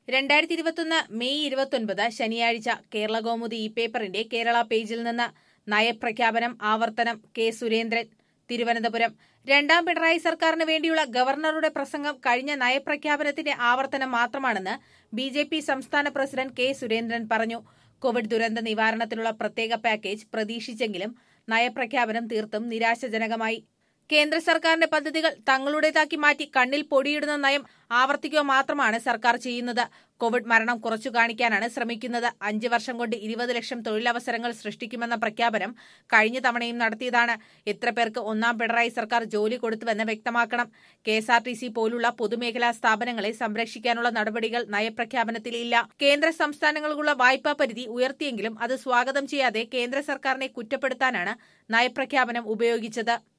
രണ്ടായിരത്തി ഇരുപത്തൊന്ന് മെയ് ഇരുപത്തൊൻപത് ശനിയാഴ്ച കേരള കൗമുദി ഇ പേപ്പറിന്റെ കേരള പേജിൽ നിന്ന് നയപ്രഖ്യാപനം ആവർത്തനം കെ സുരേന്ദ്രൻ തിരുവനന്തപുരം രണ്ടാം പിണറായി സർക്കാരിന് വേണ്ടിയുള്ള ഗവർണറുടെ പ്രസംഗം കഴിഞ്ഞ നയപ്രഖ്യാപനത്തിന്റെ ആവർത്തനം മാത്രമാണെന്ന് ബി ജെ പി സംസ്ഥാന പ്രസിഡന്റ് കെ സുരേന്ദ്രൻ പറഞ്ഞു കോവിഡ് ദുരന്ത നിവാരണത്തിനുള്ള പ്രത്യേക പാക്കേജ് പ്രതീക്ഷിച്ചെങ്കിലും നയപ്രഖ്യാപനം തീർത്തും നിരാശാജനകമായി കേന്ദ്ര സർക്കാരിന്റെ പദ്ധതികൾ തങ്ങളുടേതാക്കി മാറ്റി കണ്ണിൽ പൊടിയിടുന്ന നയം ആവർത്തിക്കുക മാത്രമാണ് സർക്കാർ ചെയ്യുന്നത് കോവിഡ് മരണം കുറച്ചു കാണിക്കാനാണ് ശ്രമിക്കുന്നത് അഞ്ച് വർഷം കൊണ്ട് ഇരുപത് ലക്ഷം തൊഴിലവസരങ്ങൾ സൃഷ്ടിക്കുമെന്ന പ്രഖ്യാപനം കഴിഞ്ഞ തവണയും നടത്തിയതാണ് എത്ര പേർക്ക് ഒന്നാം പിണറായി സർക്കാർ ജോലി കൊടുത്തുവെന്ന് വ്യക്തമാക്കണം K S R T C പോലുള്ള പൊതുമേഖലാ സ്ഥാപനങ്ങളെ സംരക്ഷിക്കാനുള്ള നടപടികൾ നയപ്രഖ്യാപനത്തിലില്ല കേന്ദ്ര സംസ്ഥാനങ്ങൾക്കുള്ള വായ്പാ പരിധി ഉയർത്തിയെങ്കിലും അത് സ്വാഗതം ചെയ്യാതെ കേന്ദ്ര സർക്കാരിനെ കുറ്റപ്പെടുത്താനാണ് നയപ്രഖ്യാപനം ഉപയോഗിച്ചത്